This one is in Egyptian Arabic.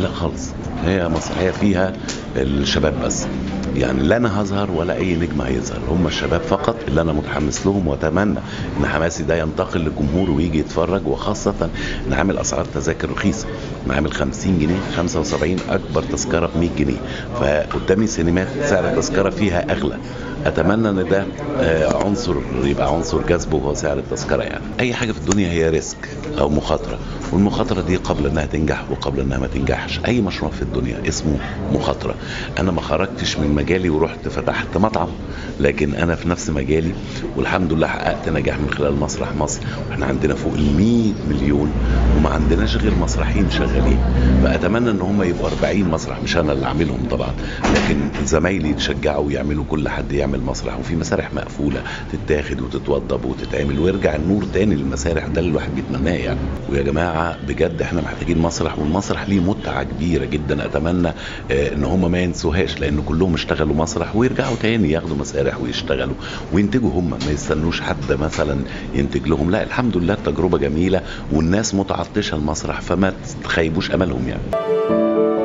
لا خالص هي مسرحيه فيها الشباب بس يعني لا انا هظهر ولا اي نجم هيظهر هم الشباب فقط اللي انا متحمس لهم واتمنى ان حماسي ده ينتقل للجمهور ويجي يتفرج وخاصه ان عامل اسعار تذاكر رخيصه انا عامل 50 جنيه 75 اكبر تذكره ب 100 جنيه فقدامي سينمات سعر التذكره فيها اغلى اتمنى ان ده آه، عنصر يبقى عنصر جذب وهو سعر التذكره يعني اي حاجه في الدنيا هي ريسك او مخاطره والمخاطره دي قبل انها تنجح وقبل انها ما تنجحش اي مشروع في الدنيا اسمه مخاطره انا ما خرجتش من مجالي ورحت فتحت مطعم لكن انا في نفس مجالي والحمد لله حققت نجاح من خلال مسرح مصر واحنا عندنا فوق ال 100 مليون وما عندناش غير مسرحين شغالين فاتمنى ان هم يبقوا 40 مسرح مش انا اللي اعملهم طبعا لكن زمايلي يتشجعوا ويعملوا كل حد يعمل مسرح وفي مسارح مقفوله تتاخد وتتوضب وتتعمل ويرجع النور تاني للمسارح ده اللي الواحد بيتمناه يعني ويا جماعه بجد احنا محتاجين مسرح والمسرح ليه متعه كبيره جدا اتمنى آه، ان هم ما ينسوهاش لان كلهم اشتغلوا مسرح ويرجعوا تاني ياخدوا مسارح ويشتغلوا وينتجوا هم ما يستنوش حد مثلا ينتج لهم لا الحمد لله التجربه جميله والناس متعطشه المسرح فما تخيبوش املهم يعني